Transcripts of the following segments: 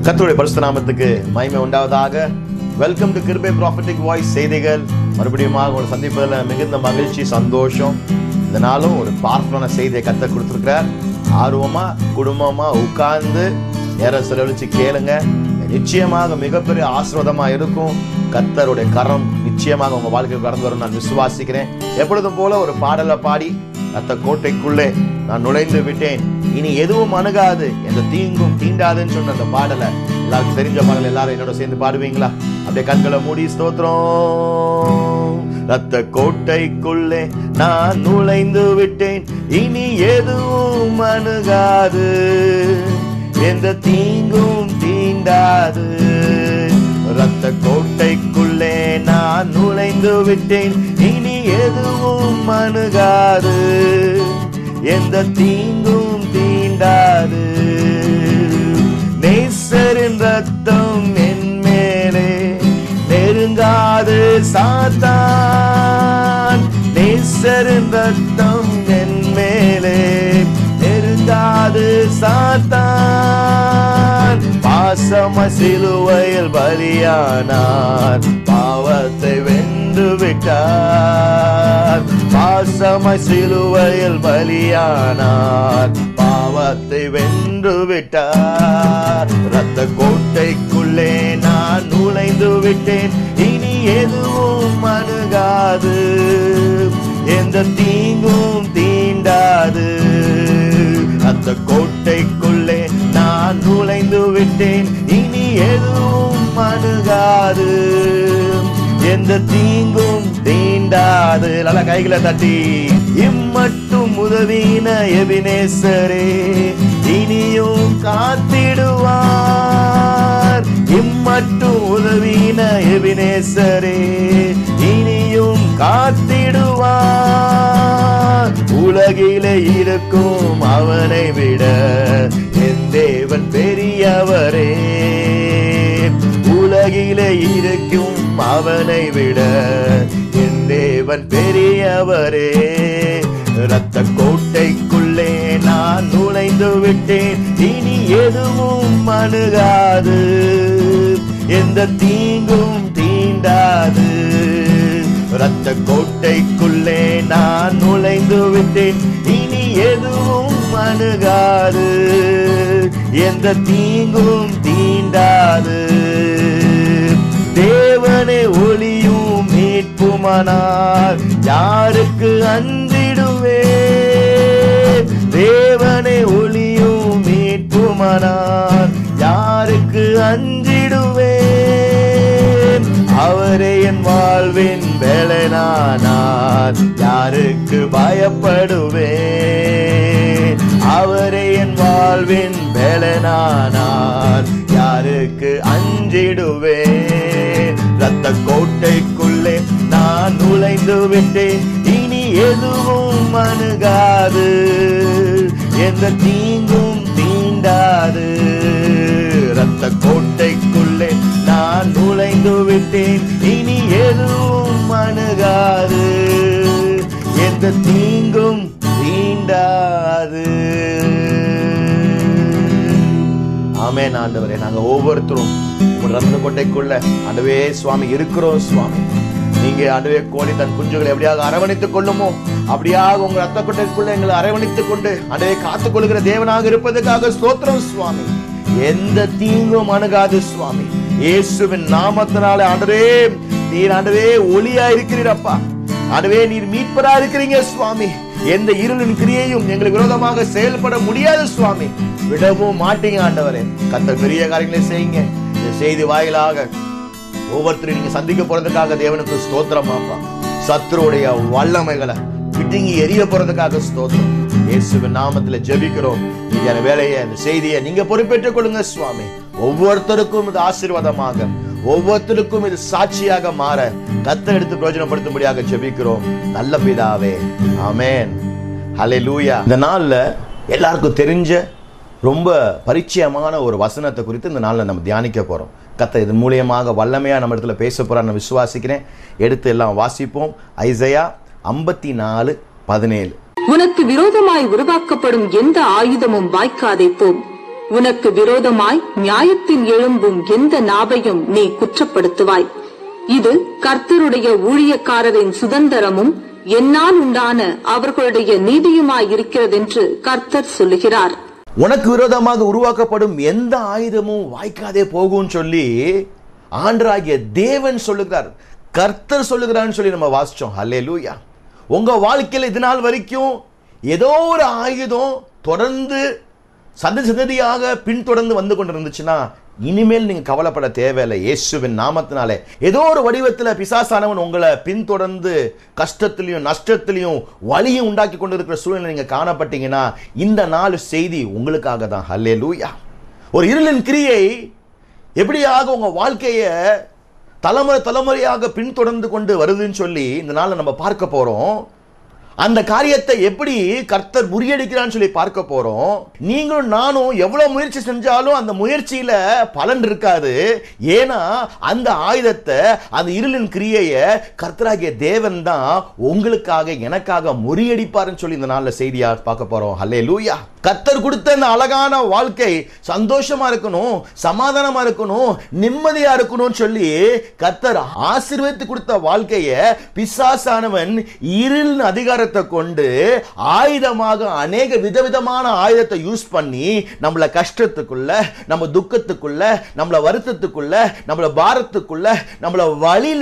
கர்த்தருடைய பரிசுத்த நாமத்துக்கு மகிமை உண்டாவதாக வெல்கம் டு கிருபை ப்ராஃபிட்டிக் வாய்ஸ் செய்திகள் மறுபடியும் உங்களை சந்திப்பதில் மிகுந்த மகிழ்ச்சி சந்தோஷம் இந்த நாளும் ஒரு பார்ப்பன செய்தியை கத்த கொடுத்துருக்கிறார் ஆர்வமா குடும்பமா உட்கார்ந்து நேரம் செலவழிச்சு கேளுங்க நிச்சயமாக மிகப்பெரிய ஆசீர்வாதமா இருக்கும் கர்த்தருடைய கரம் நிச்சயமாக உங்க வாழ்க்கையில் கடந்து வரும் நான் விசுவாசிக்கிறேன் எப்பொழுதும் போல ஒரு பாடலை பாடி அத்த கோட்டைக்குள்ளே நான் நுழைந்து விட்டேன் இனி எதுவும் அணுகாது எந்த தீங்கும் தீண்டாதுன்னு சொன்ன அந்த பாடலை எல்லாருக்கும் தெரிஞ்ச பாடல் எல்லாரும் என்னோட சேர்ந்து பாடுவீங்களா அப்படியே கண்களை மூடி ஸ்தோத்திரம் ரத்த கோட்டைக்குள்ளே நான் நுழைந்து விட்டேன் இனி எதுவும் அணுகாது எந்த தீங்கும் தீண்டாது ரத்த கோட்டைக்குள்ளே நான் நுழைந்து விட்டேன் இனி எதுவும் அணுகாது எந்த தீங்கும் தீண்டாது நேசரின் ரத்தம் என் மேலே நெருங்காது சாத்தான் நேசரின் ரத்தம் என் மேலே நெருங்காது சாத்தான் பாசம சிலுவையில் பலியானார் பாவத்தை வென்று விட்டார் பாசம சிலுவையில் பலியானார் பாவத்தை வென்று விட்டார் ரத்த கோட்டைக்குள்ளே நான் நுழைந்து விட்டேன் இனி எதுவும் அணுகாது எந்த தீங்கும் தீண்டாது அந்த கோட்டைக்குள்ளே நான் நுழைந்து விட்டேன் இனி எதுவும் அணுகாது எந்த தீங்கும் தீண்டாது நல்ல கைகளை தட்டி இம்மட்டும் உதவின எபினேசரே இனியும் காத்திடுவார் இம்மட்டும் உதவின எபினேசரே இனியும் காத்திடுவார் உலகிலே இருக்கும் அவனை விட என் தேவன் பெரியவரே உலகிலே இருக்கும் அவனை விட என் தேவன் பெரியவரே ரத்த கோட்டைக்குள்ளே நான் நுழைந்து விட்டேன் இனி எதுவும் அணுகாது எந்த தீங்கும் தீண்டாது ரத்த கோட்டைக்குள்ளே நான் நுழைந்து விட்டேன் இனி எதுவும் அணுகாது எந்த தீங்கும் தீண்டாது தேவனே ஒளியும் மீட்புமானார் யாருக்கு அஞ்சிடுவே தேவனே ஒளியும் மீட்புமானார் யாருக்கு அஞ்சிடுவேன் அவரே என் வாழ்வின் வேலனானார் யாருக்கு பயப்படுவேன் அவரே என் வாழ்வின் வேலனானார் யாருக்கு அஞ்சிடுவேன் ரத்த கோட்டைக்குள்ளே நான் நுழைந்து விட்டேன் இனி எதுவும் அணுகாது எந்த தீங்கும் தீண்டாது ரத்த கோட்டைக்குள்ளே நான் நுழைந்து விட்டேன் இனி எதுவும் அணுகாது எந்த தீங்கும் தீண்டாது ஆமென் ஆண்டவரே நாங்க ஒவ்வொருத்தரும் ஒரு ரத்ன கொட்டைக்குள்ள ஆண்டவே சுவாமி இருக்கிறோம் சுவாமி நீங்க ஆண்டவே கோழி தன் குஞ்சுகளை எப்படியாக அரவணைத்துக் கொள்ளுமோ அப்படியாக உங்க ரத்த கொட்டைக்குள்ள எங்களை அரவணைத்துக் கொண்டு ஆண்டவே காத்துக் கொள்கிற தேவனாக இருப்பதற்காக ஸ்தோத்திரம் சுவாமி எந்த தீங்கும் அணுகாது சுவாமி இயேசுவின் நாமத்தினால ஆண்டவே நீர் ஆண்டவே ஒளியா இருக்கிறீரப்பா ஆண்டவே நீர் மீட்பரா இருக்கிறீங்க சுவாமி எந்த இருளின் கிரியையும் எங்களுக்கு விரோதமாக செயல்பட முடியாது சுவாமி விடவும் மாட்டீங்க ஆண்டவரே கத்த பெரிய காரியங்களை செய்யுங்க இந்த செய்தி வாயிலாக ஒவ்வொருத்தரும் நீங்க சந்திக்க போறதுக்காக தேவனுக்கு ஸ்தோத்திரமாப்பா சத்துருடைய வல்லமைகளை பிடுங்கி எரிய போறதுக்காக ஸ்தோத்திரம் இயேசுவின் நாமத்துல ஜெபிக்கிறோம் மீதியான வேலையை இந்த செய்தியை நீங்க பொறுப்பேற்றுக் கொள்ளுங்க சுவாமி ஒவ்வொருத்தருக்கும் இது ஆசீர்வாதமாக ஒவ்வொருத்தருக்கும் இது சாட்சியாக மாற கத்த எடுத்து பிரயோஜனப்படுத்தும்படியாக ஜெபிக்கிறோம் நல்ல பிதாவே ஆமென் ஹalleluya இந்த நாள்ல எல்லாருக்கும் தெரிஞ்ச ரொம்ப பரிச்சயமான ஒரு வசனத்தை குறித்து இந்த நாளில் நம்ம தியானிக்க போகிறோம் கத்த இதன் மூலியமாக வல்லமையாக நம்ம இடத்துல பேச போகிறான்னு நான் விசுவாசிக்கிறேன் எடுத்து எல்லாம் வாசிப்போம் ஐசையா ஐம்பத்தி நாலு பதினேழு உனக்கு விரோதமாய் உருவாக்கப்படும் எந்த ஆயுதமும் வாய்க்காதே போம் உனக்கு விரோதமாய் நியாயத்தின் எழும்பும் எந்த நாவையும் நீ குற்றப்படுத்துவாய் இது கர்த்தருடைய ஊழியக்காரரின் சுதந்திரமும் என்னால் உண்டான அவர்களுடைய நீதியுமாய் இருக்கிறதென்று கர்த்தர் சொல்லுகிறார் உனக்கு விரோதமாக உருவாக்கப்படும் எந்த ஆயுதமும் வாய்க்காதே போகும்னு சொல்லி ஆண்டராகிய தேவன் சொல்லுகிறார் கர்த்தர் சொல்லுகிறான்னு சொல்லி நம்ம வாசிச்சோம் ஹல்லேலூயா உங்க வாழ்க்கையில் இது நாள் வரைக்கும் ஏதோ ஒரு ஆயுதம் தொடர்ந்து சந்ததி சந்ததியாக பின்தொடர்ந்து வந்து கொண்டிருந்துச்சுன்னா இனிமேல் நீங்க கவலைப்பட தேவையில்லை இயேசுவின் நாமத்தினாலே ஏதோ ஒரு வடிவத்தில் பிசாசானவன் உங்களை பின்தொடர்ந்து கஷ்டத்திலையும் நஷ்டத்திலையும் வலியும் உண்டாக்கி கொண்டிருக்கிற சூழ்நிலை நீங்க காணப்பட்டீங்கன்னா இந்த நாலு செய்தி உங்களுக்காக தான் ஹல்லே லூயா ஒரு இருளின் கிரியை எப்படியாக உங்க வாழ்க்கையை தலைமுறை தலைமுறையாக பின்தொடர்ந்து கொண்டு வருதுன்னு சொல்லி இந்த நாளில் நம்ம பார்க்க போறோம் அந்த காரியத்தை எப்படி கர்த்தர் முறியடிக்கிறான்னு சொல்லி பார்க்க போறோம் நீங்களும் நானும் எவ்வளவு முயற்சி செஞ்சாலும் அந்த முயற்சியில பலன் இருக்காது ஏன்னா அந்த ஆயுதத்தை அந்த இருளின் கிரியையை கர்த்தராகிய தேவன் தான் உங்களுக்காக எனக்காக முறியடிப்பாருன்னு சொல்லி இந்த நாள்ல செய்தியா பார்க்க போறோம் ஹல்லே லூயா கர்த்தர் கொடுத்த இந்த அழகான வாழ்க்கை சந்தோஷமா இருக்கணும் சமாதானமா இருக்கணும் நிம்மதியா இருக்கணும்னு சொல்லி கர்த்தர் ஆசீர்வதித்து கொடுத்த வாழ்க்கையை பிசாசானவன் இருள் அதிகாரத்தை கொண்டு ஆயுதமாக அநேக விதவிதமான ஆயுதத்தை யூஸ் பண்ணி நம்மள கஷ்டத்துக்குள்ள நம்ம துக்கத்துக்குள்ள நம்மள வருத்தத்துக்குள்ள நம்மள பாரத்துக்குள்ள நம்மள வழியில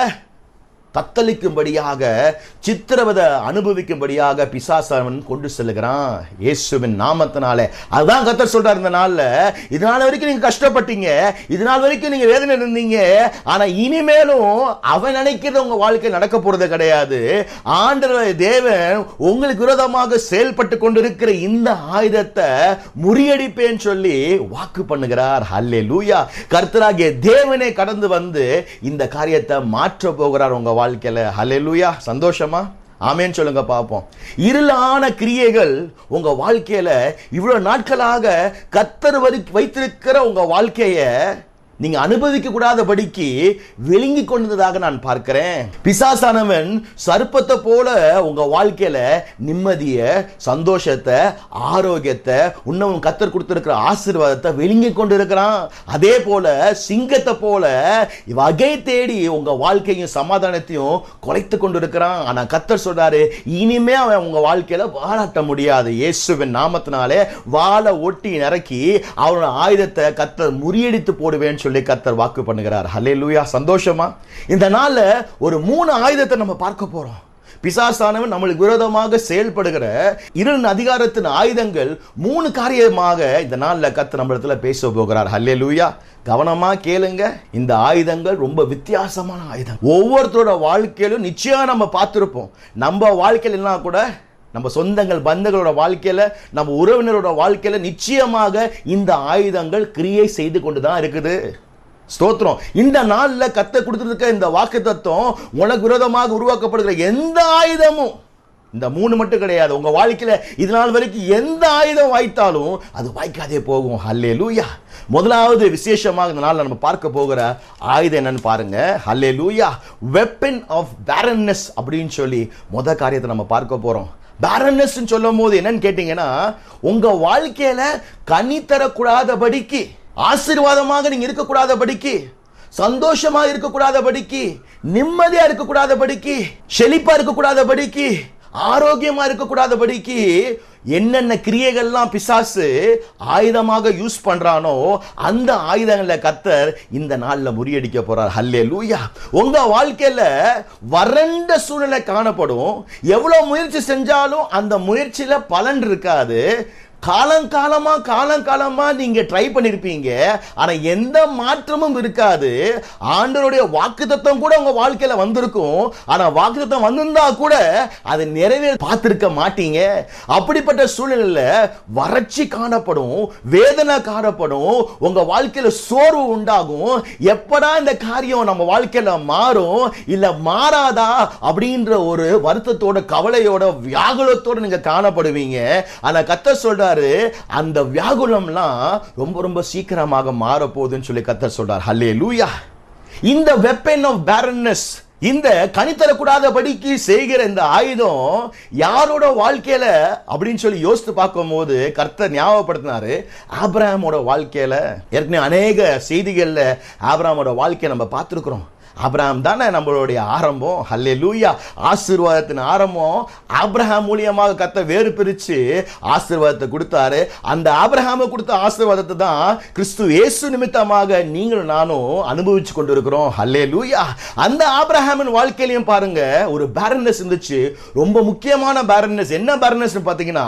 தத்தளிக்கும்படியாக சித்திரவதை அனுபவிக்கும்படியாக பிசாசவன் கொண்டு செல்லுகிறான் இயேசுவின் நாமத்தினாலே அதுதான் கத்தர் சொல்றார் இந்த நாள்ல இது நாள் வரைக்கும் நீங்க கஷ்டப்பட்டீங்க இது நாள் வரைக்கும் நீங்க வேதனை இருந்தீங்க ஆனா இனிமேலும் அவன் நினைக்கிறது உங்க வாழ்க்கை நடக்க போறது கிடையாது ஆண்டவர் தேவன் உங்களுக்கு விரோதமாக செயல்பட்டு கொண்டிருக்கிற இந்த ஆயுதத்தை முறியடிப்பேன்னு சொல்லி வாக்கு பண்ணுகிறார் ஹல்லே லூயா கர்த்தராகிய தேவனே கடந்து வந்து இந்த காரியத்தை மாற்ற போகிறார் உங்க வாழ்க்கையில ஹல்லே லூயா சந்தோஷமா ஆமேன்னு சொல்லுங்க பார்ப்போம் இருளான கிரியைகள் உங்க வாழ்க்கையில இவ்வளவு நாட்களாக கத்தர் வரி வைத்திருக்கிற உங்க வாழ்க்கைய நீங்க அனுபவிக்க கூடாதபடிக்கு விழுங்கி கொண்டதாக நான் பார்க்கிறேன் பிசாசானவன் சர்ப்பத்தை போல உங்க வாழ்க்கையில நிம்மதிய சந்தோஷத்தை ஆரோக்கியத்தை உன்னவன் கத்தர் கொடுத்திருக்கிற ஆசீர்வாதத்தை விழுங்கி கொண்டு இருக்கிறான் அதே போல சிங்கத்தை போல வகை தேடி உங்க வாழ்க்கையும் சமாதானத்தையும் குலைத்து கொண்டு இருக்கிறான் ஆனா கத்தர் சொல்றாரு இனிமே அவன் உங்க வாழ்க்கையில வாழாட்ட முடியாது இயேசுவின் நாமத்தினாலே வாழை ஒட்டி நிறக்கி அவனோட ஆயுதத்தை கத்தர் முறியடித்து போடுவேன்னு சொல்லி கத்தர் வாக்கு பண்ணுகிறார் ஹலே லூயா சந்தோஷமா இந்த நாள்ல ஒரு மூணு ஆயுதத்தை நம்ம பார்க்க போறோம் பிசாசானவன் நம்மளுக்கு விரோதமாக செயல்படுகிற இருள் அதிகாரத்தின் ஆயுதங்கள் மூணு காரியமாக இந்த நாள்ல கத்து நம்மளத்துல பேச போகிறார் ஹல்லே லூயா கவனமா கேளுங்க இந்த ஆயுதங்கள் ரொம்ப வித்தியாசமான ஆயுதம் ஒவ்வொருத்தரோட வாழ்க்கையிலும் நிச்சயம் நம்ம பார்த்திருப்போம் நம்ம வாழ்க்கையில் இல்லைனா கூட நம்ம சொந்தங்கள் பந்தங்களோட வாழ்க்கையில நம்ம உறவினரோட வாழ்க்கையில நிச்சயமாக இந்த ஆயுதங்கள் கிரியை செய்து கொண்டு தான் இருக்குது ஸ்தோத்திரம் இந்த நாள்ல கத்த கொடுத்துருக்க இந்த வாக்கு தத்துவம் உனக்கு விரோதமாக உருவாக்கப்படுகிற எந்த ஆயுதமும் இந்த மூணு மட்டும் கிடையாது உங்க வாழ்க்கையில இது நாள் வரைக்கும் எந்த ஆயுதம் வாய்த்தாலும் அது வாய்க்காதே போகும் ஹல்லே லூயா முதலாவது விசேஷமாக இந்த நாள்ல நம்ம பார்க்க போகிற ஆயுதம் என்னன்னு பாருங்க ஹல்லே லூயா வெப்பன் ஆஃப் பேரன்னஸ் அப்படின்னு சொல்லி முத காரியத்தை நம்ம பார்க்க போறோம் பேரன்னஸ் சொல்லும் போது என்னன்னு கேட்டீங்கன்னா உங்க வாழ்க்கையில கனி தரக்கூடாதபடிக்கு ஆசீர்வாதமாக நீங்க இருக்கக்கூடாதபடிக்கு சந்தோஷமா இருக்கக்கூடாதபடிக்கு நிம்மதியா இருக்கக்கூடாதபடிக்கு செழிப்பா இருக்கக்கூடாதபடிக்கு ஆரோக்கியமா இருக்கக்கூடாதபடிக்கு என்னென்ன கிரியைகள்லாம் பிசாசு ஆயுதமாக யூஸ் பண்றானோ அந்த ஆயுதங்களை கத்தர் இந்த நாள்ல முறியடிக்க போறார் ஹல்லே லூயா உங்க வாழ்க்கையில வறண்ட சூழ்நிலை காணப்படும் எவ்வளவு முயற்சி செஞ்சாலும் அந்த முயற்சியில பலன் இருக்காது காலங்காலமா காலங்காலமா நீங்க ட்ரை பண்ணிருப்பீங்க ஆனா எந்த மாற்றமும் இருக்காது ஆண்டவருடைய வாக்குத்தத்தம் கூட உங்க வாழ்க்கையில வந்திருக்கும் ஆனா வாக்குத்தத்தம் வந்திருந்தா கூட அதை நிறைவேற பார்த்திருக்க மாட்டீங்க அப்படிப்பட்ட சூழ்நிலையில வறட்சி காணப்படும் வேதனை காணப்படும் உங்க வாழ்க்கையில சோர்வு உண்டாகும் எப்படா இந்த காரியம் நம்ம வாழ்க்கையில மாறும் இல்ல மாறாதா அப்படின்ற ஒரு வருத்தத்தோட கவலையோட வியாகுலத்தோட நீங்க காணப்படுவீங்க ஆனா கத்த சொல்றாரு அந்த வியாகுலம்லாம் ரொம்ப ரொம்ப சீக்கிரமாக மாற போகுதுன்னு சொல்லி கத்த சொல்றார் ஹல்லே லூயா இந்த வெப்பன் ஆஃப் பேரன்னஸ் இந்த கனி தரக்கூடாதபடிக்கு செய்கிற இந்த ஆயுதம் யாரோட வாழ்க்கையில அப்படின்னு சொல்லி யோசித்து பார்க்கும்போது கர்த்தர் ஞாபகப்படுத்தினாரு ஆபிரகாமோட வாழ்க்கையில ஏற்கனவே அநேக செய்திகள்ல ஆபிரகாமோட வாழ்க்கையை நம்ம பார்த்துருக்குறோம் ஆபிரகாம் தானே நம்மளுடைய ஆரம்பம் ஹல்லே லூயா ஆசீர்வாதத்தின் ஆரம்பம் ஆபிரகாம் மூலியமாக கத்த வேறு பிரிச்சு ஆசீர்வாதத்தை கொடுத்தாரு அந்த ஆபிரகாம கொடுத்த ஆசீர்வாதத்தை தான் கிறிஸ்து இயேசு நிமித்தமாக நீங்களும் நானும் அனுபவிச்சு கொண்டிருக்கிறோம் ஹல்லே லூயா அந்த ஆபிரகாமின் வாழ்க்கையிலையும் பாருங்க ஒரு பேரனஸ் இருந்துச்சு ரொம்ப முக்கியமான பேரனஸ் என்ன பேரனஸ் பார்த்தீங்கன்னா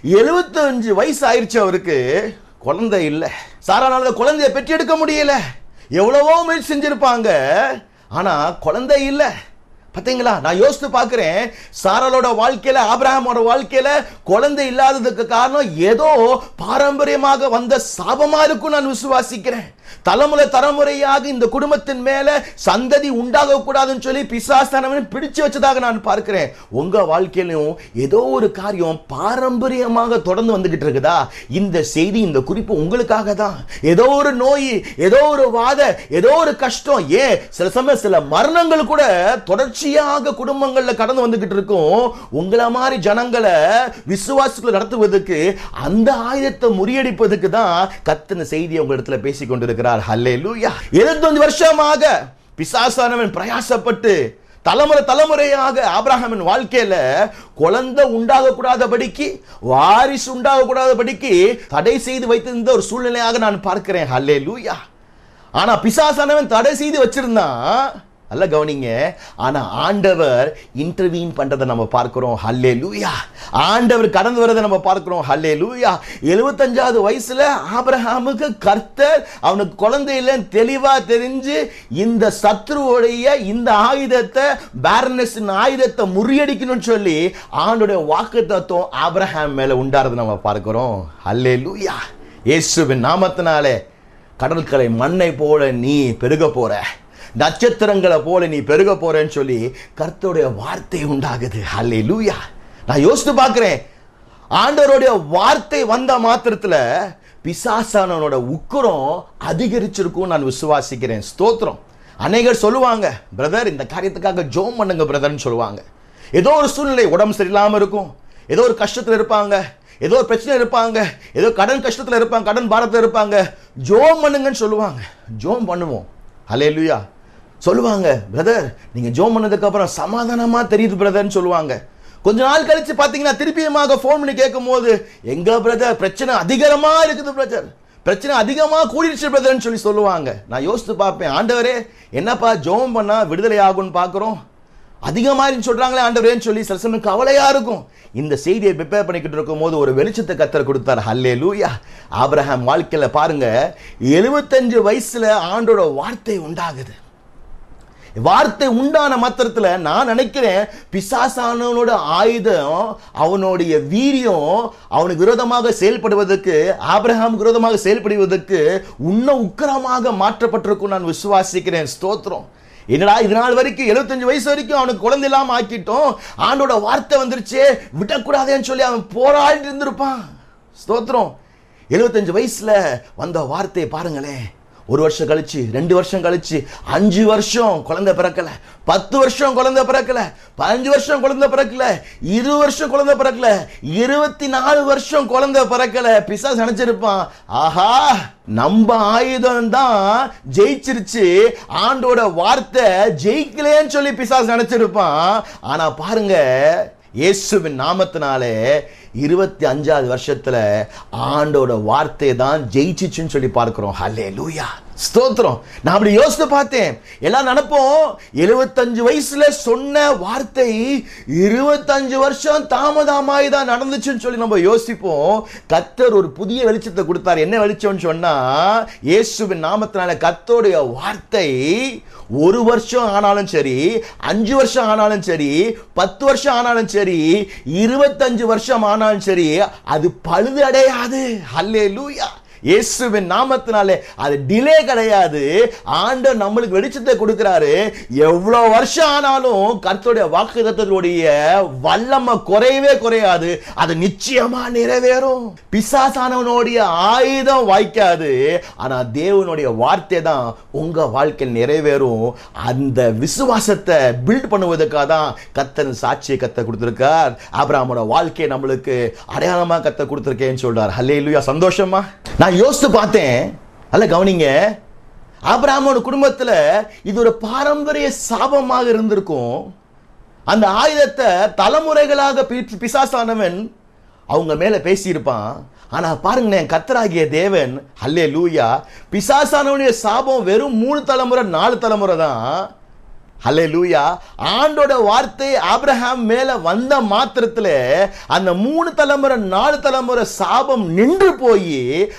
75 வயசு ஆயிருச்சு அவருக்கு குழந்தை இல்லை சாரானால குழந்தைய பெற்றெடுக்க முடியல எவ்வளவோ முயற்சி செஞ்சிருப்பாங்க ஆனா குழந்தை இல்லை பாத்தீங்களா நான் யோசித்து பார்க்கிறேன் சாரலோட வாழ்க்கையில ஆபிரகாமோட வாழ்க்கையில குழந்தை இல்லாததுக்கு காரணம் ஏதோ பாரம்பரியமாக வந்த சாபமா இருக்கும் நான் விசுவாசிக்கிறேன் தலைமுறை தலைமுறையாக இந்த குடும்பத்தின் மேல சந்ததி உண்டாக கூடாதுன்னு சொல்லி பிசாசானவன் பிடிச்சு வச்சதாக நான் பார்க்கிறேன் உங்க வாழ்க்கையிலும் ஏதோ ஒரு காரியம் பாரம்பரியமாக தொடர்ந்து வந்துகிட்டு இருக்குதா இந்த செய்தி இந்த குறிப்பு உங்களுக்காக தான் ஏதோ ஒரு நோய் ஏதோ ஒரு வாத ஏதோ ஒரு கஷ்டம் ஏன் சில சமயம் சில மரணங்கள் கூட தொடர்ச்சியாக குடும்பங்கள்ல கடந்து வந்துகிட்டு இருக்கும் உங்களை மாதிரி ஜனங்களை விசுவாசத்துல நடத்துவதற்கு அந்த ஆயுதத்தை முறியடிப்பதுக்கு தான் கத்தின செய்தியை உங்க இடத்துல பேசிக் கொண்டிருக்கிறார் ஹல்லே லூயா எழுபத்தஞ்சு வருஷமாக பிசாசானவன் பிரயாசப்பட்டு தலைமுறை தலைமுறையாக ஆபிரகாமின் வாழ்க்கையில குழந்தை உண்டாக கூடாதபடிக்கு வாரிசு உண்டாக கூடாதபடிக்கு தடை செய்து வைத்திருந்த ஒரு சூழ்நிலையாக நான் பார்க்கிறேன் ஹல்லே லூயா ஆனா பிசாசானவன் தடை செய்து வச்சிருந்தான் நல்ல கவனிங்க ஆனா ஆண்டவர் இன்டர்வீன் பண்றதை நம்ம பார்க்கிறோம் ஹல்லே லூயா ஆண்டவர் கடந்து வரதை நம்ம பார்க்கிறோம் ஹல்லே லூயா எழுபத்தஞ்சாவது வயசுல ஆபிரஹாமுக்கு கர்த்தர் அவனுக்கு குழந்தை இல்லைன்னு தெளிவா தெரிஞ்சு இந்த சத்ருவுடைய இந்த ஆயுதத்தை பேரனஸ் ஆயுதத்தை முறியடிக்கணும்னு சொல்லி ஆண்டுடைய வாக்கு தத்துவம் ஆபிரஹாம் மேல உண்டாரதை நம்ம பார்க்கிறோம் ஹல்லே லூயா இயேசுவின் நாமத்தினாலே கடற்கரை மண்ணை போல நீ பெருக போற நட்சத்திரங்களை போல நீ பெருக போறேன்னு சொல்லி கர்த்தருடைய வார்த்தை உண்டாகுது அல்லே லூயா நான் யோசித்து பார்க்கிறேன் ஆண்டவருடைய வார்த்தை வந்த மாத்திரத்துல பிசாசானவனோட உக்குரம் அதிகரிச்சிருக்கும் நான் விசுவாசிக்கிறேன் ஸ்தோத்திரம் அநேகர் சொல்லுவாங்க பிரதர் இந்த காரியத்துக்காக ஜோம் பண்ணுங்க பிரதர்னு சொல்லுவாங்க ஏதோ ஒரு சூழ்நிலை உடம்பு சரியில்லாம இருக்கும் ஏதோ ஒரு கஷ்டத்துல இருப்பாங்க ஏதோ ஒரு பிரச்சனை இருப்பாங்க ஏதோ கடன் கஷ்டத்துல இருப்பாங்க கடன் பாரத்தில் இருப்பாங்க ஜோம் பண்ணுங்கன்னு சொல்லுவாங்க ஜோம் பண்ணுவோம் ஹலே லுயா சொல்லுவாங்க பிரதர் நீங்க ஜோம் பண்ணதுக்கு அப்புறம் சமாதானமா தெரியுது பிரதர்னு சொல்லுவாங்க கொஞ்ச நாள் கழிச்சு பாத்தீங்கன்னா திருப்பியுமாக ஃபோன் பண்ணி கேட்கும் போது எங்க பிரதர் பிரச்சனை அதிகமா இருக்குது பிரதர் பிரச்சனை அதிகமா கூடிடுச்சு பிரதர்னு சொல்லி சொல்லுவாங்க நான் யோசித்து பார்ப்பேன் ஆண்டவரே என்னப்பா ஜோம் பண்ணா விடுதலை ஆகும்னு பார்க்குறோம் அதிகமாக சொல்றாங்களே ஆண்டவரேன்னு சொல்லி சில சமயம் கவலையா இருக்கும் இந்த செய்தியை ப்ரிப்பேர் பண்ணிக்கிட்டு இருக்கும் போது ஒரு வெளிச்சத்தை கத்தர் கொடுத்தார் ஹல்லே லூயா ஆபிரஹாம் வாழ்க்கையில பாருங்க எழுபத்தஞ்சு வயசுல ஆண்டோட வார்த்தை உண்டாகுது வார்த்தை உண்டான மாத்திரத்துல நான் நினைக்கிறேன் பிசாசானவனோட ஆயுதம் அவனுடைய வீரியம் அவனுக்கு விரோதமாக செயல்படுவதற்கு ஆபிரகாம் விரோதமாக செயல்படுவதற்கு உன்ன உக்கிரமாக மாற்றப்பட்டிருக்கும் நான் விசுவாசிக்கிறேன் ஸ்தோத்திரம் என்னடா இது நாள் வரைக்கும் 75 வயசு வரைக்கும் அவனுக்கு குழந்தை இல்லாம ஆக்கிட்டோம் ஆண்டோட வார்த்தை வந்துருச்சே விடக்கூடாதேன்னு சொல்லி அவன் போராடி இருந்திருப்பான் ஸ்தோத்திரம் 75 வயசுல வந்த வார்த்தையை பாருங்களேன் ஒரு வருஷம் கழிச்சு ரெண்டு வருஷம் கழிச்சு அஞ்சு வருஷம் குழந்தை பிறக்கல பத்து வருஷம் குழந்தை பிறக்கல பதினஞ்சு வருஷம் குழந்தை பிறக்கல இருபது வருஷம் குழந்தை பிறக்கல இருபத்தி நாலு வருஷம் குழந்தை பிறக்கல பிசாஸ் நினைச்சிருப்பான் ஆஹா நம்ம ஆயுதம் தான் ஜெயிச்சிருச்சு ஆண்டோட வார்த்தை ஜெயிக்கலேன்னு சொல்லி பிசாஸ் நினைச்சிருப்பான் ஆனா பாருங்க இயேசுவின் நாமத்தினாலே இருபத்தி அஞ்சாவது வருஷத்துல ஆண்டோட வார்த்தை தான் ஜெயிச்சிச்சுன்னு சொல்லி பார்க்கிறோம் ஹல்லே லூயா ஸ்தோத்திரம் நான் அப்படி யோசித்து பார்த்தேன் எல்லாம் நினைப்போம் எழுபத்தஞ்சு வயசுல சொன்ன வார்த்தை இருபத்தஞ்சு வருஷம் தாமதமாய் தான் நடந்துச்சுன்னு சொல்லி நம்ம யோசிப்போம் கத்தர் ஒரு புதிய வெளிச்சத்தை கொடுத்தார் என்ன வெளிச்சம்னு சொன்னா இயேசுவின் நாமத்தினால கத்தோடைய வார்த்தை ஒரு வருஷம் ஆனாலும் சரி அஞ்சு வருஷம் ஆனாலும் சரி பத்து வருஷம் ஆனாலும் சரி இருபத்தஞ்சு வருஷம் ஆனாலும் சரி அது பழுது அடையாது ஹல்லே லூயா இயேசுவின் நாமத்தினாலே அது டிலே கிடையாது ஆண்டவர் நம்மளுக்கு வெளிச்சத்தை கொடுக்கிறாரு எவ்வளவு வருஷம் ஆனாலும் கர்த்தருடைய வாக்கு தத்துவத்துடைய வல்லமை குறையவே குறையாது அது நிச்சயமா நிறைவேறும் பிசாசானவனுடைய ஆயுதம் வாய்க்காது ஆனா தேவனுடைய வார்த்தை தான் உங்க வாழ்க்கையில் நிறைவேறும் அந்த விசுவாசத்தை பில்ட் பண்ணுவதற்காக தான் கத்தன் சாட்சியை கத்த கொடுத்திருக்கார் ஆபிரகாமோட வாழ்க்கையை நம்மளுக்கு அடையாளமா கத்த கொடுத்திருக்கேன்னு சொல்றார் ஹல்லேலூயா சந்தோஷமா நான் யோசித்து பார்த்தேன் அல்ல கவனிங்க ஆபிரகாமோட குடும்பத்துல இது ஒரு பாரம்பரிய சாபமாக இருந்திருக்கும் அந்த ஆயுதத்தை தலைமுறைகளாக பி- பிசாசானவன் அவங்க மேல பேசியிருப்பான் ஆனா பாருங்களேன் கத்தராகிய தேவன் ஹல்லே லூயா பிசாசானவனுடைய சாபம் வெறும் மூணு தலைமுறை நாலு தலைமுறை தான் ஹலே லூயா ஆண்டோட வார்த்தை ஆபிரகாம் மேல வந்த மாத்திரத்துல அந்த மூணு தலைமுறை நாலு தலைமுறை சாபம் நின்று போய்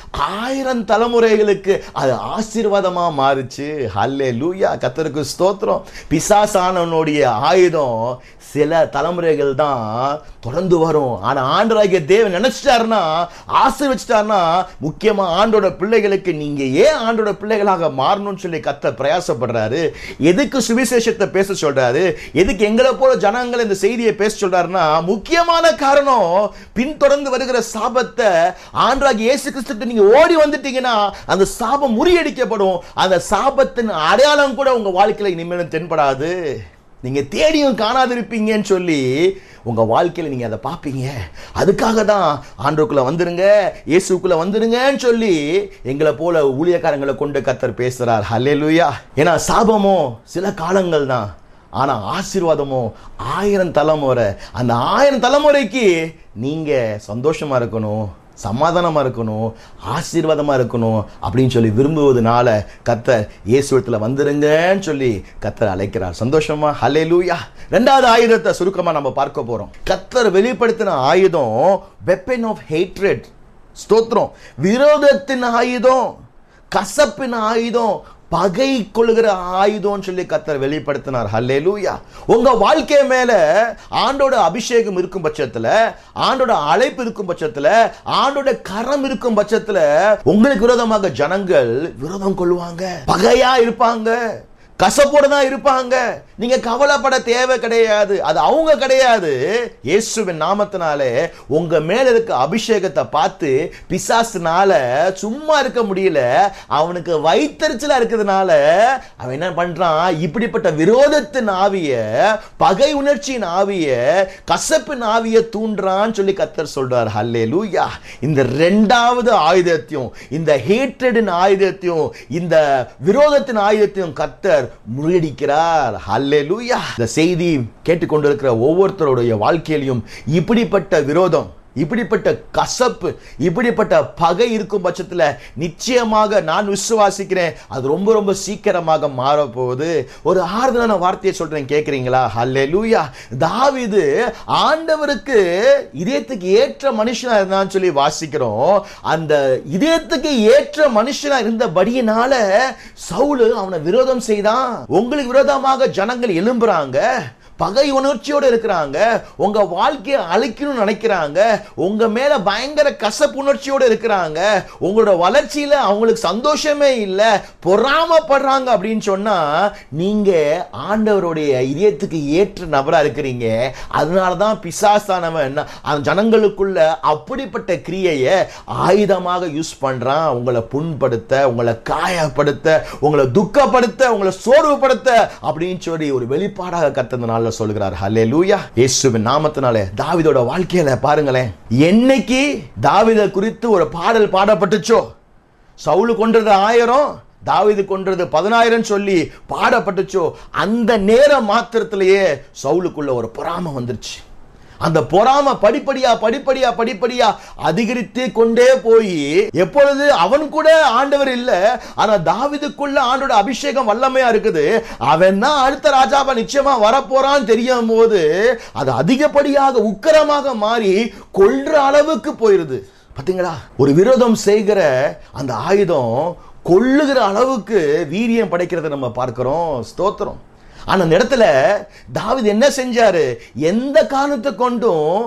ஆயிரம் தலைமுறைகளுக்கு அது ஆசீர்வாதமா மாறுச்சு ஹல்லே லூயா கத்தருக்கு ஸ்தோத்திரம் பிசாசானவனுடைய ஆயுதம் சில தலைமுறைகள் தான் தொடர்ந்து வரும் ஆனா ஆண்டராகிய தேவன் நினைச்சிட்டாருன்னா ஆசீர்வச்சிட்டாருன்னா முக்கியமா ஆண்டோட பிள்ளைகளுக்கு நீங்க ஏன் ஆண்டோட பிள்ளைகளாக மாறணும்னு சொல்லி கத்த பிரயாசப்படுறாரு எதுக்கு சுவிசேஷத்தை பேச சொல்றாரு எதுக்கு எங்களை போல ஜனங்கள் இந்த செய்தியை பேச சொல்றாருன்னா முக்கியமான காரணம் பின்தொடர்ந்து வருகிற சாபத்தை ஆண்டராகிய இயேசு கிறிஸ்துக்கு நீங்க ஓடி வந்துட்டீங்கன்னா அந்த சாபம் முறியடிக்கப்படும் அந்த சாபத்தின் அடையாளம் கூட உங்க வாழ்க்கையில இனிமேலும் தென்படாது நீங்க தேடியும் காணாதிருப்பீங்கன்னு சொல்லி உங்க வாழ்க்கையில நீங்க அதை பார்ப்பீங்க அதுக்காக தான் ஆண்டோக்குள்ள வந்துருங்க இயேசுக்குள்ள வந்துருங்கன்னு சொல்லி எங்களை போல ஊழியக்காரங்களை கொண்டு கத்தர் பேசுறார் ஹல்லேலூயா ஏன்னா சாபமோ சில காலங்கள் தான் ஆனா ஆசீர்வாதமோ ஆயிரம் தலைமுறை அந்த ஆயிரம் தலைமுறைக்கு நீங்க சந்தோஷமா இருக்கணும் சமாதானமா இருக்கணும் ஆசீர்வாதமா இருக்கணும் அப்படின்னு சொல்லி விரும்புவதனால கத்தர் இயேசுவத்தில் வந்துருங்கன்னு சொல்லி கத்தர் அழைக்கிறார் சந்தோஷமா ஹலே லூயா ரெண்டாவது ஆயுதத்தை சுருக்கமா நம்ம பார்க்க போறோம் கத்தர் வெளிப்படுத்தின ஆயுதம் வெப்பன் ஆஃப் ஹேட்ரட் ஸ்தோத்திரம் விரோதத்தின் ஆயுதம் கசப்பின் ஆயுதம் பகை கொள்கிற ஆயுதம்னு சொல்லி கத்தர் வெளிப்படுத்தினார் ஹல்லேலூயா உங்க வாழ்க்கை மேல ஆண்டோட அபிஷேகம் இருக்கும் பட்சத்துல ஆண்டோட அழைப்பு இருக்கும் பட்சத்துல ஆண்டோட கரம் இருக்கும் பட்சத்துல உங்களுக்கு விரோதமாக ஜனங்கள் விரோதம் கொள்வாங்க பகையா இருப்பாங்க கசப்போட தான் இருப்பாங்க நீங்க கவலைப்பட தேவை கிடையாது அது அவங்க கிடையாது இயேசுவின் நாமத்தினாலே உங்க மேல இருக்க அபிஷேகத்தை பார்த்து பிசாசுனால சும்மா இருக்க முடியல அவனுக்கு வயிற்றுச்சலா இருக்கிறதுனால அவன் என்ன பண்றான் இப்படிப்பட்ட விரோதத்தின் ஆவிய பகை உணர்ச்சியின் ஆவிய கசப்பின் ஆவிய தூண்டுறான்னு சொல்லி கத்தர் சொல்றார் ஹல்லே லூயா இந்த ரெண்டாவது ஆயுதத்தையும் இந்த ஹேட்ரடின் ஆயுதத்தையும் இந்த விரோதத்தின் ஆயுதத்தையும் கத்தர் முறியடிக்கிறார் ஹல்லே லூயா இந்த செய்தி கேட்டுக்கொண்டிருக்கிற ஒவ்வொருத்தருடைய வாழ்க்கையிலையும் இப்படிப்பட்ட விரோதம் இப்படிப்பட்ட கசப்பு இப்படிப்பட்ட பகை இருக்கும் பட்சத்தில் நிச்சயமாக நான் விசுவாசிக்கிறேன் அது ரொம்ப ரொம்ப சீக்கிரமாக மாறப்போகுது ஒரு ஆறுதலான வார்த்தையை சொல்றேன் கேட்குறீங்களா ஹல்லே லூயா தாவிது ஆண்டவருக்கு இதயத்துக்கு ஏற்ற மனுஷனா இருந்தான்னு சொல்லி வாசிக்கிறோம் அந்த இதயத்துக்கு ஏற்ற மனுஷனா இருந்தபடியினால சவுலு அவனை விரோதம் செய்தான் உங்களுக்கு விரோதமாக ஜனங்கள் எழும்புறாங்க பகை உணர்ச்சியோட இருக்கிறாங்க உங்க வாழ்க்கையை அழிக்கணும்னு நினைக்கிறாங்க உங்க மேல பயங்கர கசப்பு உணர்ச்சியோட இருக்கிறாங்க உங்களோட வளர்ச்சியில அவங்களுக்கு சந்தோஷமே இல்லை பொறாமப்படுறாங்க அப்படின்னு சொன்னா நீங்க ஆண்டவருடைய இதயத்துக்கு ஏற்ற நபரா இருக்கிறீங்க அதனால தான் பிசாசானவன் அந்த ஜனங்களுக்குள்ள அப்படிப்பட்ட கிரியையை ஆயுதமாக யூஸ் பண்றான் உங்களை புண்படுத்த உங்களை காயப்படுத்த உங்களை துக்கப்படுத்த உங்களை சோர்வுபடுத்த அப்படின்னு சொல்லி ஒரு வெளிப்பாடாக கத்ததுனால சொல்கிறார் ஹலே லூயா இயேசுவின் நாமத்தினாலே தாவிதோட வாழ்க்கையில பாருங்களேன் என்னைக்கு தாவித குறித்து ஒரு பாடல் பாடப்பட்டுச்சோ சவுலு கொன்றது ஆயிரம் தாவீது கொன்றது பதினாயிரம் சொல்லி பாடப்பட்டுச்சோ அந்த நேரம் மாத்திரத்திலேயே சவுலுக்குள்ள ஒரு பொறாமை வந்துருச்சு அந்த பொறாம படிப்படியா படிப்படியா படிப்படியா அதிகரித்து கொண்டே போய் எப்பொழுது அவன் கூட ஆண்டவர் இல்ல ஆனா தாவிதுக்குள்ள ஆண்டோட அபிஷேகம் வல்லமையா இருக்குது அவன் தான் அடுத்த ராஜாவா நிச்சயமா வரப்போறான்னு தெரியும் போது அது அதிகப்படியாக உக்கரமாக மாறி கொல்ற அளவுக்கு போயிருது பாத்தீங்களா ஒரு விரோதம் செய்கிற அந்த ஆயுதம் கொள்ளுகிற அளவுக்கு வீரியம் படைக்கிறத நம்ம பார்க்கிறோம் ஸ்தோத்திரம் ஆனா அந்த இடத்துல தாவீது என்ன செஞ்சாரு எந்த காரணத்தை கொண்டும்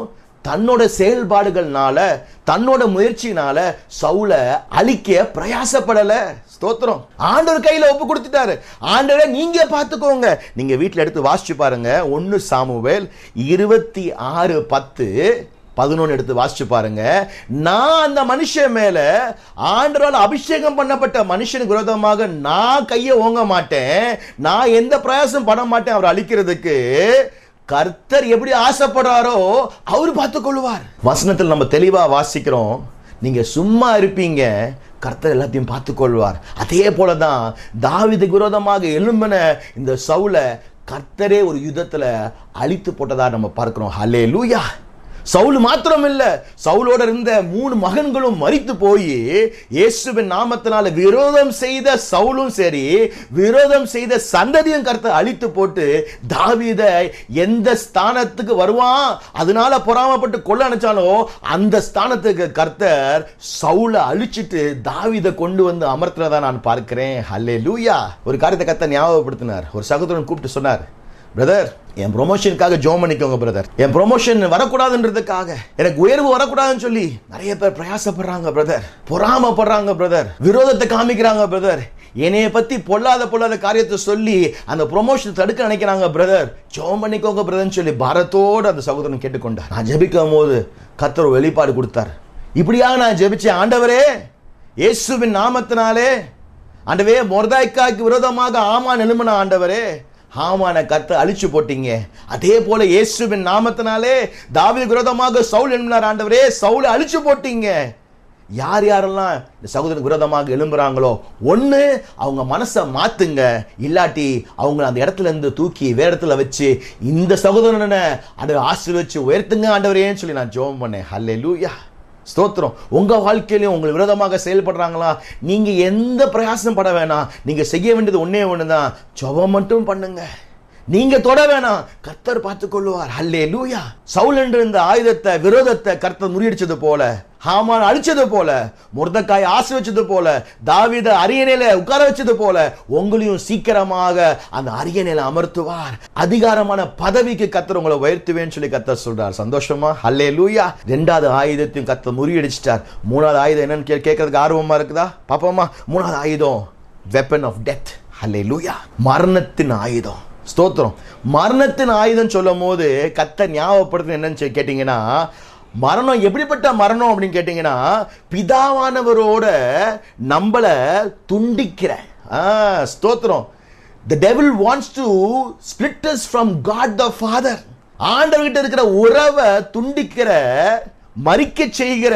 தன்னோட செயல்பாடுகள்னால தன்னோட முயற்சினால சவுல அழிக்க பிரயாசப்படல ஸ்தோத்திரம் ஆண்டவர் கையில ஒப்பு கொடுத்துட்டாரு ஆண்டவரே நீங்க பார்த்துக்கோங்க நீங்க வீட்ல எடுத்து வாசிச்சு பாருங்க ஒன்னு சாமுவேல் இருபத்தி ஆறு பத்து பதினொன்று எடுத்து வாசிச்சு பாருங்க நான் அந்த மனுஷன் மேல ஆண்டவரால் அபிஷேகம் பண்ணப்பட்ட மனுஷனுக்கு விரோதமாக நான் கையை ஓங்க மாட்டேன் நான் எந்த பிரயாசம் பண்ண மாட்டேன் அவர் அழிக்கிறதுக்கு கர்த்தர் எப்படி ஆசைப்படுறாரோ அவர் பார்த்துக் கொள்வார் வசனத்தில் நம்ம தெளிவா வாசிக்கிறோம் நீங்க சும்மா இருப்பீங்க கர்த்தர் எல்லாத்தையும் பார்த்துக் கொள்வார் அதே போலதான் தாவீதுக்கு விரோதமாக எழும்பின இந்த சவுல கர்த்தரே ஒரு யுத்தத்துல அழித்து போட்டதா நம்ம பார்க்கிறோம் ஹலே லூயா சவுல் மாத்திரம் இல்ல சவுலோட இருந்த மூணு மகன்களும் மரித்து போய் இயேசுவின் நாமத்தினால விரோதம் செய்த சவுலும் சரி விரோதம் செய்த சந்ததியும் கர்த்தர் அழித்து போட்டு தாவீத எந்த ஸ்தானத்துக்கு வருவான் அதனால பொறாமப்பட்டு கொள்ள நினைச்சாலும் அந்த ஸ்தானத்துக்கு கர்த்தர் சவுல அழிச்சிட்டு தாவீத கொண்டு வந்து அமர்த்தினதா நான் பார்க்கிறேன் ஹல்லே லூயா ஒரு காரியத்தை கர்த்தர் ஞாபகப்படுத்தினார் ஒரு சகோதரன் கூப்பிட்டு சொன்னார் பிரதர் என் ப்ரொமோஷனுக்காக ஜோம் பண்ணிக்கோங்க பிரதர் என் ப்ரொமோஷன் வரக்கூடாதுன்றதுக்காக எனக்கு உயர்வு வரக்கூடாதுன்னு சொல்லி நிறைய பேர் பிரயாசப்படுறாங்க பிரதர் பொறாமப்படுறாங்க பிரதர் விரோதத்தை காமிக்கிறாங்க பிரதர் என்னைய பத்தி பொல்லாத பொல்லாத காரியத்தை சொல்லி அந்த ப்ரொமோஷன் தடுக்க நினைக்கிறாங்க பிரதர் ஜோம் பண்ணிக்கோங்க பிரதர்னு சொல்லி பாரத்தோடு அந்த சகோதரன் கேட்டுக்கொண்டார் நான் ஜெபிக்கும் போது கர்த்தர் ஒரு வெளிப்பாடு கொடுத்தார் இப்படியாக நான் ஜெபிச்சேன் ஆண்டவரே இயேசுவின் நாமத்தினாலே ஆண்டவே மொர்தாய்க்காய்க்கு விரோதமாக ஆமா எழும்பின ஆண்டவரே ஹாமான கர்த்தர் அழிச்சு போட்டீங்க அதே போல இயேசுவின் நாமத்தினாலே தாவீது விரோதமாக சவுல் எழுப்பினார் ஆண்டவரே சவுலை அழிச்சு போட்டீங்க யார் யாரெல்லாம் இந்த சகோதரனுக்கு விரோதமாக எழும்புறாங்களோ ஒன்று அவங்க மனசை மாத்துங்க இல்லாட்டி அவங்கள அந்த இடத்துல இருந்து தூக்கி வேற இடத்துல வச்சு இந்த சகோதரனை அதை ஆசீர்வச்சு உயர்த்துங்க ஆண்டவரேன்னு சொல்லி நான் ஜெபம் பண்ணேன் ஹல்லே லூயா ஸ்தோத்திரம் உங்க வாழ்க்கையிலையும் உங்களுக்கு விரோதமாக செயல்படுறாங்களா நீங்க எந்த பிரயாசம் பட வேணாம் நீங்க செய்ய வேண்டியது ஒண்ணே ஒண்ணுதான் ஜெபம் மட்டும் பண்ணுங்க நீங்க தொட வேணாம் கர்த்தர் பார்த்துக் கொள்வார் ஹல்லே லூயா சவுல் என்ற இந்த ஆயுதத்தை விரோதத்தை கர்த்தர் முறியடிச்சது போல ஹாமான் அழிச்சது போல முர்தக்காய் ஆசை வச்சது போல தாவீத அரியணையில உட்கார வச்சது போல உங்களையும் சீக்கிரமாக அந்த அரியணையில அமர்த்துவார் அதிகாரமான பதவிக்கு கத்தர் உங்களை உயர்த்துவேன்னு சொல்லி கத்தர் சொல்றார் சந்தோஷமா ஹல்லே லூயா ரெண்டாவது ஆயுதத்தையும் கத்தர் முறியடிச்சிட்டார் மூணாவது ஆயுதம் என்னன்னு கே- கேட்கறதுக்கு ஆர்வமா இருக்குதா பாப்போமா மூணாவது ஆயுதம் வெப்பன் ஆஃப் டெத் ஹல்லே லூயா மரணத்தின் ஆயுதம் ஸ்தோத்திரம் மரணத்தின் ஆயுதம் சொல்லும் போது கத்த ஞாபகப்படுத்து என்னன்னு சொல்லி கேட்டீங்கன்னா மரணம் எப்படிப்பட்ட மரணம் அப்படின்னு கேட்டீங்கன்னா பிதாவானவரோட நம்மள துண்டிக்கிற ஆ, ஸ்தோத்திரம் the devil wants to split us from god the father ஆண்டவர்கிட்ட இருக்கிற உறவை துண்டிக்கிற மறிக்க செய்கிற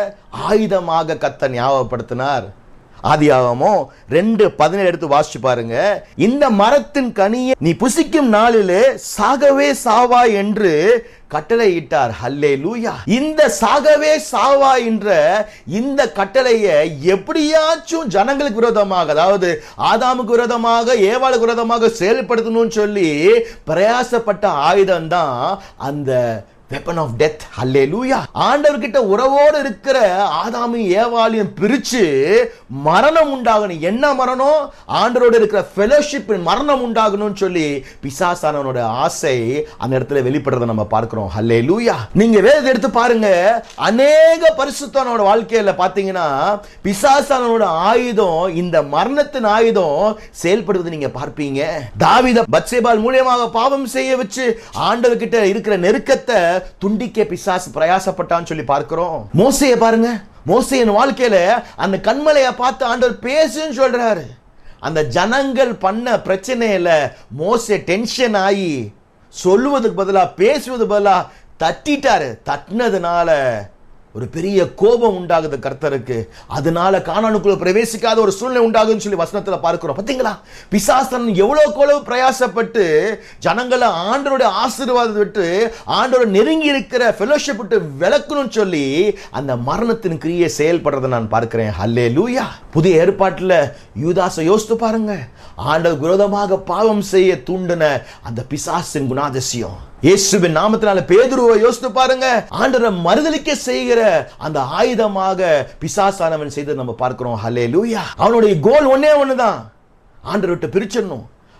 ஆயுதமாக கத்த ஞாபகப்படுத்தினார் ஆதியாகமோ ரெண்டு பதினேழு எடுத்து வாசிச்சு பாருங்க இந்த மரத்தின் கனியை நீ புசிக்கும் நாளிலே சாகவே சாவா என்று கட்டளையிட்டார் ஹல்லே லூயா இந்த சாகவே சாவா என்ற இந்த கட்டளையை எப்படியாச்சும் ஜனங்களுக்கு விரோதமாக அதாவது ஆதாமுக்கு விரோதமாக ஏவாளுக்கு விரோதமாக செயல்படுத்தணும்னு சொல்லி பிரயாசப்பட்ட ஆயுதம் தான் அந்த வெப்பன் ஆஃப் டெத் ஹல்லே லூயா ஆண்டவர்கிட்ட உறவோடு இருக்கிற ஆதாமையும் ஏவாளையும் பிரிச்சு மரணம் உண்டாகணும் என்ன மரணம் ஆண்டவரோடு இருக்கிற ஃபெலோஷிப் மரணம் உண்டாகணும்னு சொல்லி பிசாசானவனோட ஆசை அந்த இடத்துல வெளிப்படுறதை நம்ம பார்க்கிறோம் ஹல்லே லூயா நீங்க வேதத்தை எடுத்து பாருங்க அநேக பரிசுத்தனோட வாழ்க்கையில பாத்தீங்கன்னா பிசாசானவனோட ஆயுதம் இந்த மரணத்தின் ஆயுதம் செயல்படுவதை நீங்க பார்ப்பீங்க தாவீத பத்சேபால் மூலியமாக பாவம் செய்ய வச்சு ஆண்டவர்கிட்ட இருக்கிற நெருக்கத்தை துண்டிக்க பிசாசு பிரயாசப்பட்டான்னு சொல்லி பார்க்கிறோம் மோசைய பாருங்க மோசையின் வாழ்க்கையில அந்த கண்மலையை பார்த்து ஆண்டவர் பேசுன்னு சொல்றாரு அந்த ஜனங்கள் பண்ண பிரச்சனையில மோசே டென்ஷன் ஆகி சொல்லுவதுக்கு பதிலா பேசுவது பதிலா தட்டிட்டாரு தட்டினதுனால ஒரு பெரிய கோபம் உண்டாகுது கர்த்தருக்கு அதனால காணானுக்குள்ள பிரவேசிக்காத ஒரு சூழ்நிலை உண்டாகுதுன்னு சொல்லி வசனத்துல பார்க்கிறோம் பாத்தீங்களா பிசாசன் எவ்வளவு கோளவு பிரயாசப்பட்டு ஜனங்களை ஆண்டவருடைய ஆசீர்வாதத்தை விட்டு ஆண்டோட நெருங்கி இருக்கிற ஃபெலோஷிப் விட்டு விளக்கணும்னு சொல்லி அந்த மரணத்தின் கிரியை செயல்படுறதை நான் பார்க்கிறேன் ஹல்லே லூயா புதிய ஏற்பாட்டுல யூதாசை யோசித்து பாருங்க ஆண்டவர் விரோதமாக பாவம் செய்ய தூண்டின அந்த பிசாசின் குணாதிசயம் இயேசுவின் நாமத்தினால பேதுருவை யோசித்து பாருங்க ஆண்டவரை மறுதலிக்க செய்கிற அந்த ஆயுதமாக பிசாசானவன் செய்ததை நம்ம பார்க்கிறோம் ஹலே லூயா அவனுடைய கோல் ஒன்னே ஒண்ணுதான் ஆண்டவர் விட்டு பிரிச்சிடணும்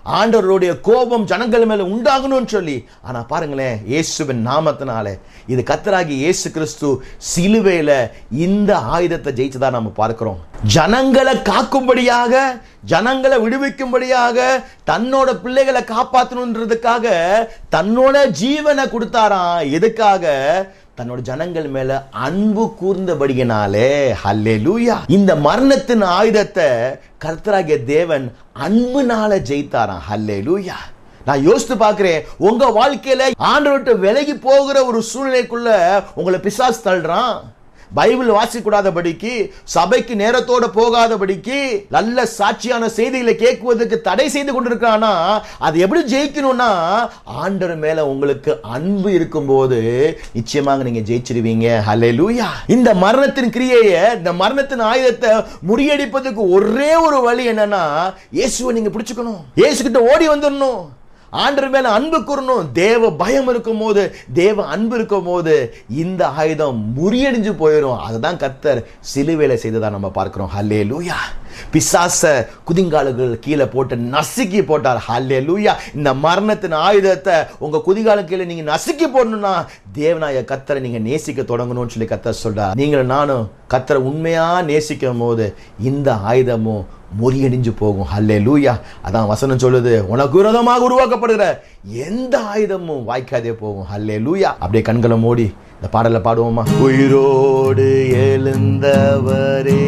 ஆண்டவருடைய கோபம் ஜனங்கள் மேல உண்டாகணும்னு சொல்லி ஆனா பாருங்களேன் இயேசுவின் நாமத்தினால இது கத்தராகி இயேசு கிறிஸ்து சிலுவையில இந்த ஆயுதத்தை ஜெயிச்சதா நம்ம பார்க்கிறோம் ஜனங்களை காக்கும்படியாக ஜனங்களை விடுவிக்கும்படியாக தன்னோட பிள்ளைகளை காப்பாற்றணுன்றதுக்காக தன்னோட ஜீவனை கொடுத்தாராம் எதுக்காக தன்னோட ஜனங்கள் மேல அன்பு கூர்ந்தபடியினாலே ஹல்லேலூயா இந்த மரணத்தின் ஆயுதத்தை கர்த்தராகிய தேவன் அன்புனால ஜெயித்தாராம் ஹல்லேலூயா நான் யோசித்து பார்க்கிறேன் உங்க வாழ்க்கையில ஆண்டவர்கிட்ட விலகி போகிற ஒரு சூழ்நிலைக்குள்ள உங்களை பிசாசு தள்ளுறான் பைபிள் வாசிக்கூடாதபடிக்கு சபைக்கு நேரத்தோட போகாதபடிக்கு நல்ல சாட்சியான செய்திகளை கேட்குவதற்கு தடை செய்து கொண்டிருக்கானா அது எப்படி ஜெயிக்கணும்னா ஆண்டவர் மேல உங்களுக்கு அன்பு இருக்கும்போது நிச்சயமாக நீங்க ஜெயிச்சிருவீங்க ஹalleluya இந்த மரணத்தின் கிரியையை இந்த மரணத்தின் ஆயுதத்தை முறியடிப்பதற்கு ஒரே ஒரு வழி என்னன்னா இயேசுவை நீங்க பிடிச்சுக்கணும் இயேசு கிட்ட ஓடி வந்துடணும் ஆண்டவர் மேல அன்பு கூறணும் தேவ பயம் இருக்கும் போது தேவ அன்பு இருக்கும் போது இந்த ஆயுதம் முறியடிஞ்சு போயிடும் அதுதான் கத்தர் சிலுவையில செய்ததா நம்ம பார்க்கிறோம் ஹல்லே லூயா பிசாச குதிங்காலுகள் கீழே போட்டு நசுக்கி போட்டார் ஹல்லே லூயா இந்த மரணத்தின் ஆயுதத்தை உங்க குதிகால கீழே நீங்க நசுக்கி போடணும்னா தேவனாய கத்தரை நீங்க நேசிக்க தொடங்கணும்னு சொல்லி கத்தர் சொல்றார் நீங்களும் நானும் கத்தரை உண்மையா நேசிக்கும் போது இந்த ஆயுதமும் முறியடிஞ்சு போகும் ஹல்லே லூயா அதான் வசனம் சொல்லுது உனக்கு விரோதமாக உருவாக்கப்படுகிற எந்த ஆயுதமும் வாய்க்காதே போகும் ஹல்லே லூயா அப்படியே கண்களை மூடி இந்த பாடலை பாடுவோமா உயிரோடு எழுந்தவரே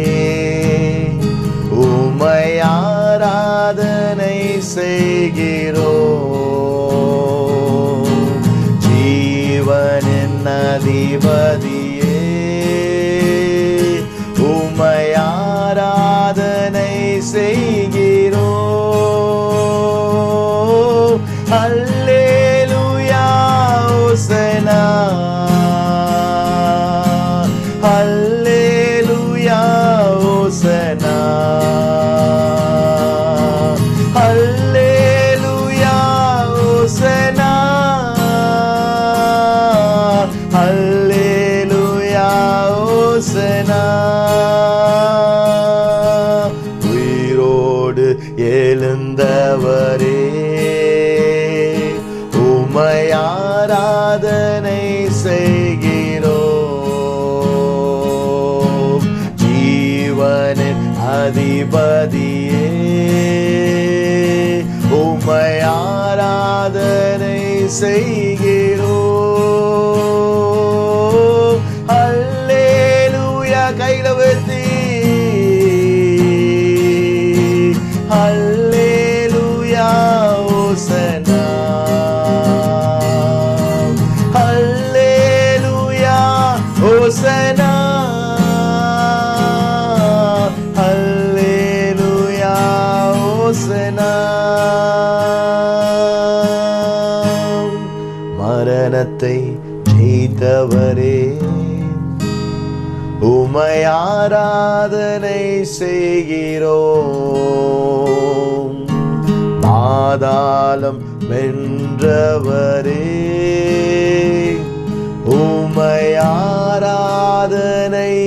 உமை ஆராதனை செய்கிறோ ஜீவனின் அதிபதியே உமை ஆராதனை செய்கிறோ அல்லேலூயா ஓசனா அல்லேலூயா ஓசனா அல்லேலூயா ஓசனா அல்லேலூயா ஓசனா உயிரோடு எழுந்தவரே உமை ஆராதனை செய்கிறோ ஜீவனின் அதிபதியே உமை ஆராதனை செய்கிறோ அல்லேலூயா கையில வெத்தி அல்லேலூயா ஓசனா அல்லேலூயா ஓசனா அல்லேலூயா ஓசனா மரணத்தை ஜெயித்தவரே உமை ஆராதனை செய்கிறோம் பாதாளம் வென்றவரே உமை ஆராதனை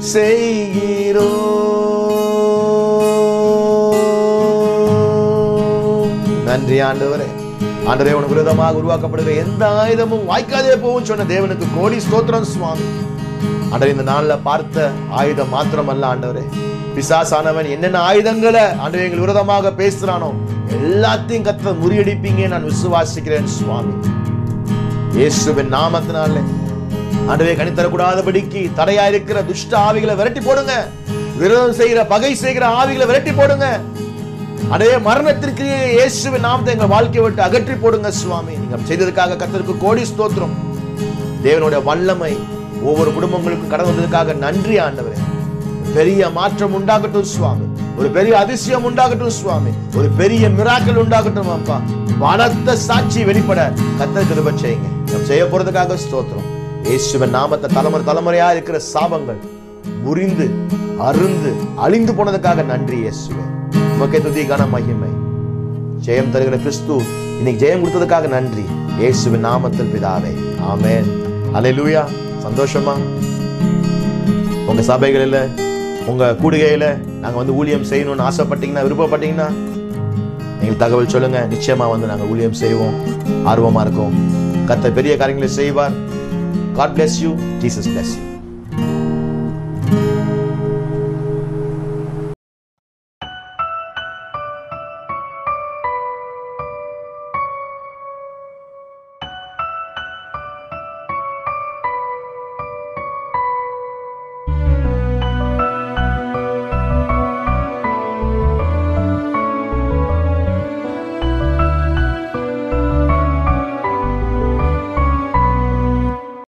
செய்கிறோம் நன்றி ஆண்டவரே ஆண்டவரே உனக்கு விரோதமாக உருவாக்கப்படுகிற எந்த ஆயுதமும் வாய்க்காதே போகும் சொன்ன தேவனுக்கு கோடி ஸ்தோத்திரம் சுவாமி ஆண்டவர் இந்த நாள்ல பார்த்த ஆயுதம் மாத்திரமல்ல ஆண்டவரே பிசாசானவன் என்னென்ன ஆயுதங்களை ஆண்டவர் எங்கள் விரோதமாக பேசுறானோ எல்லாத்தையும் கத்த முறியடிப்பீங்க நான் விசுவாசிக்கிறேன் சுவாமி இயேசுவின் நாமத்தினால ஆண்டவே கணித்தரக்கூடாதபடிக்கு தடையா இருக்கிற துஷ்ட ஆவிகளை விரட்டி போடுங்க விரோதம் செய்கிற பகை செய்கிற ஆவிகளை விரட்டி போடுங்க அதே மரணத்திற்கு இயேசுவின் நாமத்தை எங்க வாழ்க்கையை விட்டு அகற்றி போடுங்க சுவாமி நீங்க செய்ததுக்காக கத்தருக்கு கோடி ஸ்தோத்திரம் தேவனுடைய வல்லமை ஒவ்வொரு குடும்பங்களுக்கும் கடந்து வந்ததுக்காக நன்றி ஆண்டவரே பெரிய மாற்றம் உண்டாகட்டும் சுவாமி ஒரு பெரிய அதிசயம் உண்டாகட்டும் சுவாமி ஒரு பெரிய மிராக்கள் உண்டாகட்டும் அப்பா பலத்த சாட்சி வெளிப்பட கத்தர் கிருப செய்யுங்க நம்ம செய்ய போறதுக்காக ஸ்தோத்திரம் இயேசுவின் நாமத்தை தலைமுறை தலைமுறையா இருக்கிற சாபங்கள் முறிந்து அருந்து அழிந்து போனதுக்காக நன்றி இயேசுவே உமக்கே துதிக்கான மகிமை ஜெயம் தருகிற கிறிஸ்து இன்னைக்கு ஜெயம் கொடுத்ததுக்காக நன்றி இயேசுவின் நாமத்தில் பிதாவே ஆமென் ஹalleluya சந்தோஷமா உங்க சபைகளில் உங்க கூடுகையில நாங்க வந்து ஊழியம் செய்யணும்னு ஆசைப்பட்டீங்கன்னா விருப்பப்பட்டீங்கன்னா நீங்கள் தகவல் சொல்லுங்க நிச்சயமா வந்து நாங்கள் ஊழியம் செய்வோம் ஆர்வமா இருக்கோம் கத்த பெரிய காரியங்களை செய்வார் God bless you Jesus bless you